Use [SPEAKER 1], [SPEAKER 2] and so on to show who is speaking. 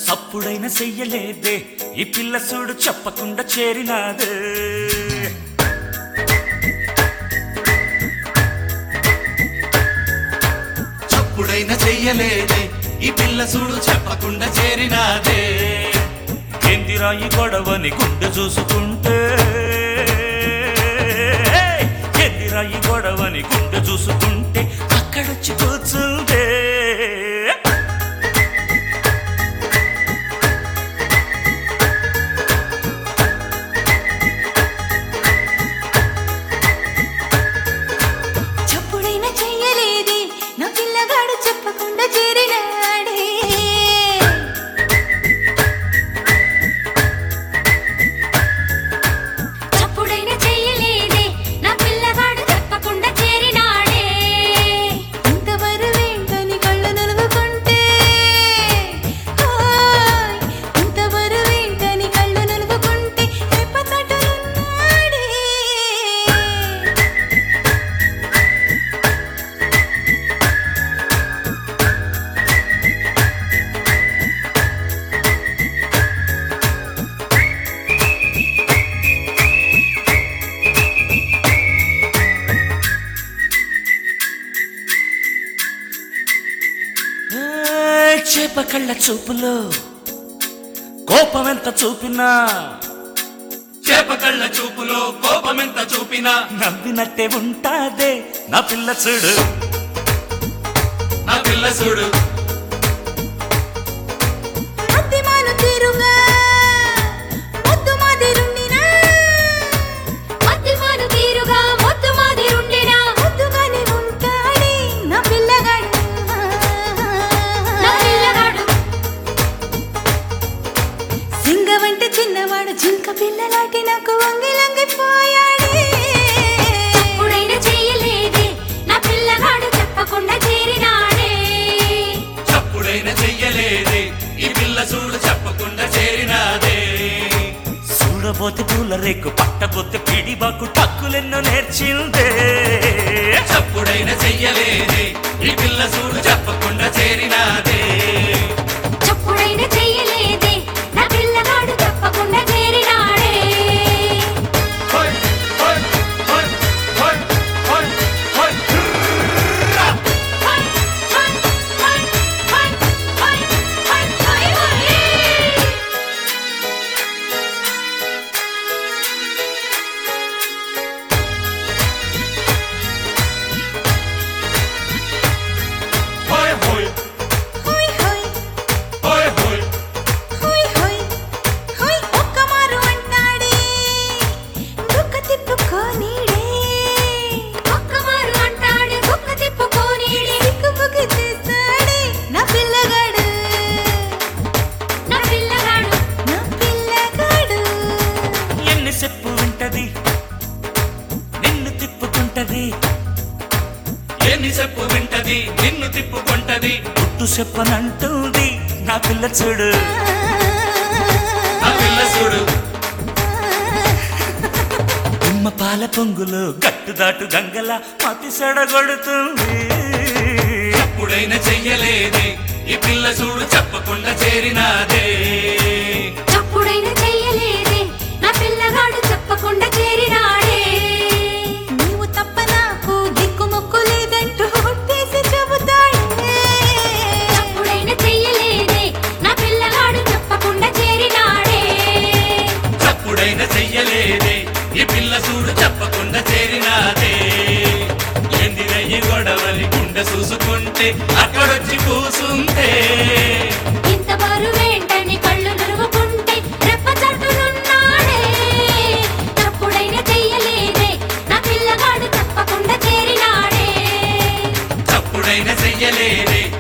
[SPEAKER 1] సప్పుడైన చెయ్యలేదే ఈ పిల్ల చూడు చెప్పకుండా చేరినాదే
[SPEAKER 2] చప్పుడైన చెయ్యలేదే ఈ పిల్ల చూడు చెప్పకుండా చేరినాదే
[SPEAKER 1] ఎందిరా ఈ గొడవని గుండె చూసుకుంటే ఎందిరా ఈ గొడవని గుండె చూసుకుంటే అక్కడొచ్చి కూర్చుంటే
[SPEAKER 3] చప్పుడైనా చెయ్యలేదే నా పిల్లగాడు చెప్పకుండా చేరినాడే చప్పుడైనా చెయ్యలేదే నా పిల్లగాడు చెప్పకుండా చేరినాడే ఇంత బరువేంటని కళ్ళు నలుగుకుంటే హాయ్, ఇంత బరువేంటని కళ్ళు నలుగుకుంటే రెప్పతట్టులున్నాడే
[SPEAKER 1] ఏయ్, చేప కళ్ళ చూపులో కోపం ఎంత చూపినా
[SPEAKER 2] చేప కళ్ళ చూపులో కోపమెంత చూపినా
[SPEAKER 1] నవ్వినట్టే ఉంటాదే నా పిల్ల చూడు
[SPEAKER 2] నా పిల్ల చూడు
[SPEAKER 3] అద్దిమాను తీరుగా ముద్దు మాదిరుండినా అద్దిమాను తీరుగా ముద్దు మాదిరుండినా ముద్దుగానే ఉంటాడే నా పిల్లగాడు నా పిల్లగాడు సింగ వంటి చిన్నవాడు జింక పిల్లలాంటి నాకు వంగి లంగిపోయాడే ఎప్పుడైనా చెయ్యలేదే నా పిల్లగాడు చెప్పకుండా చేరినాడే
[SPEAKER 2] చప్పుడైన చెయ్యలేదే ఈ పిల్ల చూడు చెప్పకుండా చేరినాదే
[SPEAKER 1] చూడబోతే పూల రేకు పట్టబోతే పిడిబాకు టక్కులెన్నో నేర్చిందే
[SPEAKER 2] చప్పుడైన చెయ్యలేదే ఈ పిల్ల చూడు చెప్పకుండా చేరినాదే
[SPEAKER 3] చప్పుడైనా చెయ్యలేదే నా పిల్లగాడు తప్పకుండా చేరినాడే
[SPEAKER 2] హోయ్, హోయ్, హోయ్, హోయ్, హోయ్, హోయ్.
[SPEAKER 3] హై హై హై హై హై హై హై
[SPEAKER 2] హోయ్, హోయ్,
[SPEAKER 3] హై హై
[SPEAKER 2] హోయ్, హోయ్.
[SPEAKER 3] హై హై హై ఒక్కమారు అంటాడే దుఃఖ తిప్పుకోనీడే ఒక్కమారు అంటాడే దుఃఖ తిప్పుకోనీడే సిక్కుబుకి చేస్తాడే నా పిల్లగాడు నా పిల్లగాడు నా పిల్లగాడు
[SPEAKER 1] ఎన్ని చెప్పు వింటది నిన్ను తిప్పుకుంటది
[SPEAKER 2] ఎన్ని చెప్పు వింటది నిన్ను తిప్పుకుంటది
[SPEAKER 1] గుట్టు చెప్పనంటుంది నా పిల్ల చూడు
[SPEAKER 2] నా పిల్ల చూడు
[SPEAKER 1] ఉమ్మ పాల పొంగులు గట్టు దాటు గంగల మతి సెడగొడుతుంది
[SPEAKER 2] ఎప్పుడైనా చెయ్యలేదే ఈ పిల్ల చూడు చెప్పకుండా చేరినాదే
[SPEAKER 3] చప్పుడైనా చెయ్యలేదే నా పిల్లగాడు చెప్పకుండా చేరినాడే నీవు తప్ప నాకు దిక్కు మొక్కు లేదంటూ ఒట్టేసి చెబుతాడే చప్పుడైనా చెయ్యలేదే నా పిల్లగాడు చెప్పకుండా చేరినాడే
[SPEAKER 2] చప్పుడైనా చెయ్యలేదే ఈ పిల్ల చూడు చెప్పకుండా చేరినాదే ఎందిరయ్యి గొడవలి గుండె చూసుకుంటే అక్కడొచ్చి కూసుంటే
[SPEAKER 3] ఇంత బరువేంటని కళ్ళు నలుగుకుంటే రెప్ప చట్టునున్నాడే తప్పుడైనా చెయ్యలేదే నా పిల్లగాడు తప్పకుండా చేరినాడే
[SPEAKER 2] చప్పుడైనా చెయ్యలేదే